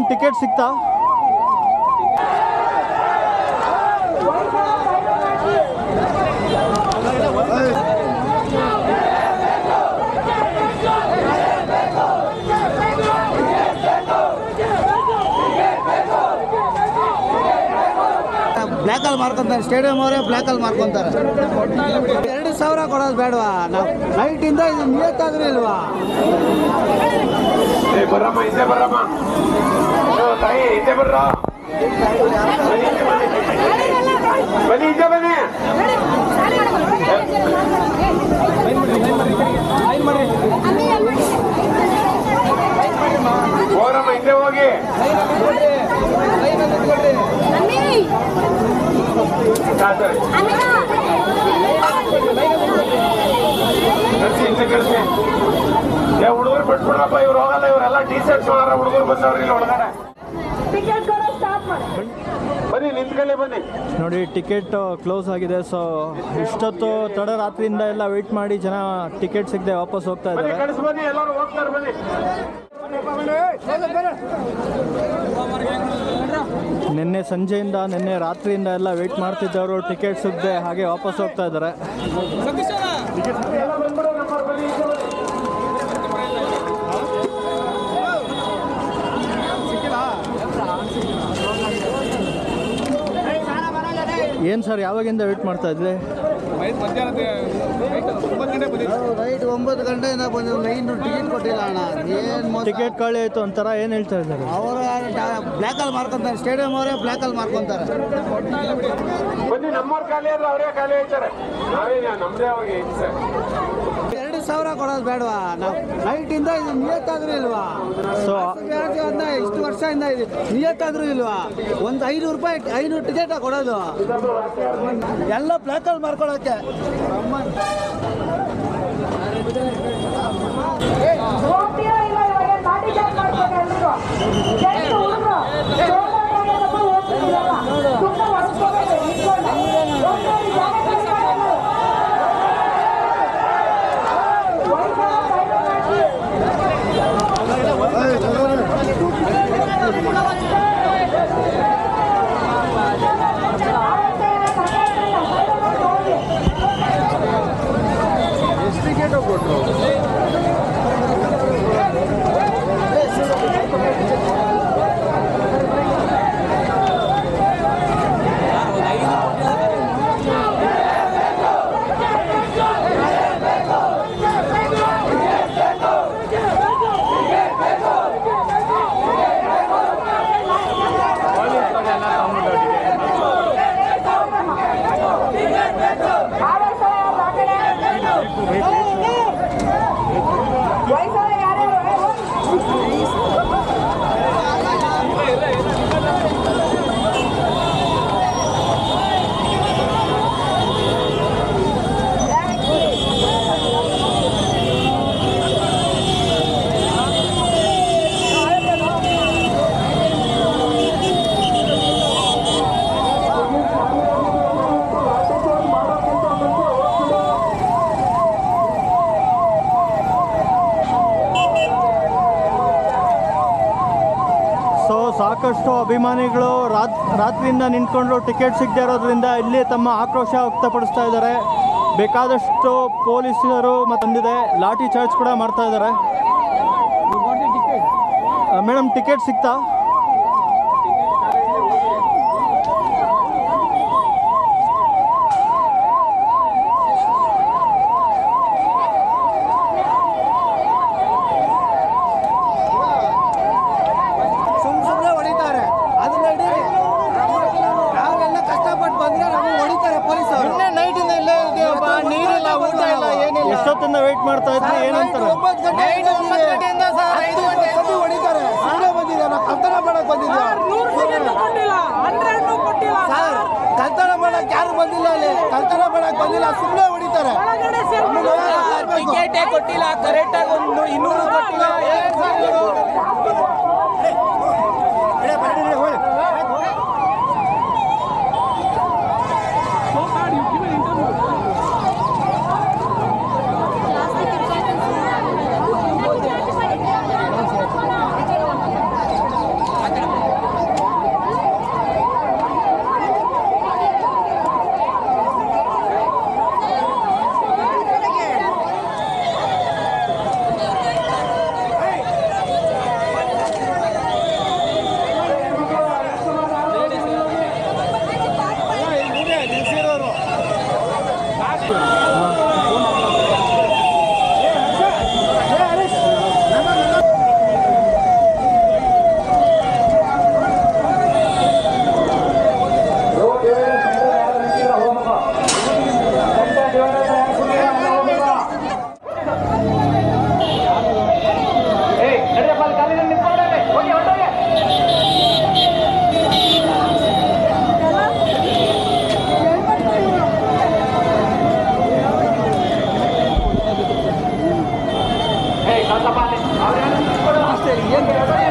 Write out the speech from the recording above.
Ticket ಸಿಗ್ತಾ ಬ್ಲ್ಯಾಕಲ್ಲಿ ಮಾರ್ಕೊಂತಾರೆ stadium ಅವರೇ ಬ್ಲ್ಯಾಕಲ್ಲಿ ಮಾರ್ಕೊಂತಾರೆ ಎರಡು ಸಾವಿರ ಕೊಡೋದು ಬೇಡವಾ ನಾವು ನೈಟಿಂದ ಇದು ನಿಯತ್ತಾದ್ರೂ ಇಲ್ವಾ ಏ ಬರ್ರಮ್ಮ ಹಿಂದೆ ಬರ್ರಮ್ಮ ಓ, ತಾಯಿ ಹಿಂದೆ ಬರ್ರ ಬನ್ನಿ ಹಿಂದೆ ಬನ್ನಿ ಹೋರಮ್ಮ ಹಿಂದೆ ಹೋಗಿ ಹಾ, ಸರಿ. ಕಳ್ಸಿ ಹಿಂದೆ ಕಳ್ಸಿ ಏ ಹುಡುಗರು ಬಿಟ್ಬಿಡ್ರಪ್ಪ ಇವ್ರು ಹೋಗಲ್ಲ ಇವರೆಲ್ಲ ಟೀ ಶರ್ಟ್ಸ್ ಮಾಡಾರ ಹುಡುಗರು ಬಂದವ್ರಿ ಇಲ್ಲಿ ಒಳಗಡೆ ಬನ್ನಿ ನಿಂತ್ಕೊಳ್ಳಿ ಬನ್ನಿ ನೋಡಿ ಟಿಕೆಟ್ ಕ್ಲೋಸ್ ಆಗಿದೆ ಸೊ ಇಷ್ಟೊತ್ತು ತಡ ರಾತ್ರಿಯಿಂದ ಎಲ್ಲ ವೆಯ್ಟ್ ಮಾಡಿ ಜನ ಟಿಕೆಟ್ ಸಿಗದೆ ವಾಪಸ್ ಹೋಗ್ತಾ ಬನ್ನಿ ಇದ್ದಾರೆ ಕಳಿಸ್ ಬನ್ನಿ ಎಲ್ಲರೂ ಹೋಗ್ತಾರೆ ಬನ್ನಿ ನಿನ್ನೆ ಸಂಜೆಯಿಂದ ನಿನ್ನೆ ರಾತ್ರಿಯಿಂದ ಎಲ್ಲ ವೆಯ್ಟ್ ಮಾಡ್ತಿದ್ದವರು ಟಿಕೆಟ್ ಸಿಗದೆ ಹಾಗೆ ವಾಪಸ್ ಹೋಗ್ತಾ ಇದ್ದಾರೆ ಎಲ್ಲ ಬಂದ್ಬಿಡು ನಮ್ಮ ಬನ್ನಿ ಈಚೆ ಬನ್ನಿ. ಏನು ಸರ್ ಯಾವಾಗಿಂದ ವೆಯ್ಟ್ ಮಾಡ್ತಾ ಇದ್ವಿ ನೈಟ್ ಒಂಬತ್ತು ಗಂಟೆಯಿಂದ ಬಂದಿದ್ದು ನೈನ್ ಟಿಕೆಟ್ ಕೊಟ್ಟಿಲ್ಲ ಅಣ್ಣ ಏನು ಟಿಕೆಟ್ ಖಾಲಿ ಆಯಿತು ಅಂತಾರ ಏನು ಹೇಳ್ತಾ ಇದ್ದಾರೆ ಅವರು ಬ್ಲ್ಯಾಕಲ್ಲಿ ಮಾರ್ಕೊಂತಾರೆ ಸ್ಟೇಡಿಯಂ ಅವರೇ ಬ್ಲ್ಯಾಕಲ್ಲಿ ಮಾರ್ಕೊಂತಾರೆ ಬನ್ನಿ ನಮ್ಮವ್ರು ಖಾಲಿ ಆದ್ರೆ ಅವರೇ ಖಾಲಿ ಆಯ್ತಾರೆ ನಾವೇನ ನಮ್ದೇ ಹೋಗಿ ಹಿಂಸೆ ಎರಡು ಸಾವಿರ ಕೊಡೋದು ಬೇಡವಾ ನಾವು ನೈಟಿಂದ ಇದು ನಿಯತ್ತಾದ್ರೂ ಇಲ್ವಾ ಸೊ ಅದನ್ನ ಇಷ್ಟು ವರ್ಷದಿಂದ ಇದೆ ನಿಯತ್ತಾದ್ರೂ ಇಲ್ವಾ ಒಂದು ಐನೂರು ರೂಪಾಯಿ ಐನೂರು ಟಿಕೆಟ್ ಕೊಡೋದು ಎಲ್ಲ ಬ್ಲ್ಯಾಕಲ್ಲಿ ಮಾರ್ಕೊಳ್ಳೋಕ್ಕೆ ಹೋಗ್ತೀರಾ ಇಲ್ಲ ಇವಾಗ ಲಾಠಿ ಚಾರ್ಜ್ ಮಾಡ್ತಾರೆ ಎಲ್ರಿಗೂ ಜಸ್ಟ್ ಹುಡುಗರು ಸೋಲೋದಾಗೆಲ್ಲಪ್ಪ ಹೋಗ್ತಿರಲ್ಲ ಸುಮ್ಮನೆ ಹೊಡ್ಸ್ಕೋಬೇಕು ನಿಂತ್ಕೊಂಡು ಹೋಗ್ತಾರೆ ಜಾಗ ಕಳ್ಸ್ಕೊಳ್ಳಲ್ಲ. ವಯಸ್ಸಾದ ಕೈಗಳು ಮಾಡಿ. ಆರಕ್ಕೆ ಕರ್ಕೊಂಡು ಹೋಗಿ. ಎಷ್ಟು ಟಿಕೆಟ್ ಕೊಟ್ಟರು ಆವೇಶ ಆ ಕಡೆ. ವಯಸ್ಸಾದ ಯಾರ್ಯಾರು ಸೊ ಸಾಕಷ್ಟು ಅಭಿಮಾನಿಗಳು ರಾತ್ ರಾತ್ರಿಯಿಂದ ನಿಂತ್ಕೊಂಡು ಟಿಕೆಟ್ ಸಿಗದೆ ಇರೋದ್ರಿಂದ ಇಲ್ಲಿ ತಮ್ಮ ಆಕ್ರೋಶ ವ್ಯಕ್ತಪಡಿಸ್ತಾ ಇದ್ದಾರೆ ಬೇಕಾದಷ್ಟು ಪೊಲೀಸರು ಮತ್ತು ಬಂದಿದೆ ಲಾಠಿ ಚಾರ್ಜ್ ಕೂಡ ಮಾಡ್ತಾ ಇದ್ದಾರೆ ಮೇಡಮ್ ಟಿಕೆಟ್ ಸಿಗ್ತಾ ಸುಮ್ ಸುಮ್ಮನೆ ಹೊಡಿತಾರೆ ಅದನ್ನ ಹಿಡೀರಿ ನಾವೆಲ್ಲ ಕಷ್ಟಪಟ್ಟು ಬಂದ್ರೆ ನಮಗೆ ಹೊಡಿತಾರೆ ಪೊಲೀಸ್ ಅವರು ನೈಟಿಂದ ಇಲ್ಲೇ ಇದೆಯಪ್ಪ ನೀರಿಲ್ಲ ಊಟ ಇಲ್ಲ ಏನಿಲ್ಲ ಎಷ್ಟೊತ್ತಿಂದ ವೆಯ್ಟ್ ಮಾಡ್ತಾ ಇದ್ರಿ ಏನಂತಾರೆ ಒಂಬತ್ತು ಗಂಟೆಯಿಂದ ಹತ್ತು ಸತಿ ಹೊಡಿತಾರೆ ಸುಮ್ಮನೆ ಬಂದಿದೆ ನಾವು ಕಳ್ತನ ಮಾಡಕ್ ಬಂದಿದ್ದೆ ಸರ್ ಕಳ್ತನ ಮಾಡಕ್ ಯಾರು ಬಂದಿಲ್ಲ ಅಲ್ಲಿ ಕಳ್ತನ ಮಾಡಕ್ ಬಂದಿಲ್ಲ ಸುಮ್ಮನೆ ಹೊಡಿತಾರೆ ಟಿಕೆಟೇ ಕೊಟ್ಟಿಲ್ಲ ಕರೆಕ್ಟಾಗಿ ಒಂದು ಇನ್ನೂರು ಕೊಟ್ಟಿಲ್ಲ ಪ್ಲಾಸ್ಟಿಕ್ ಅಷ್ಟೇ ಏನು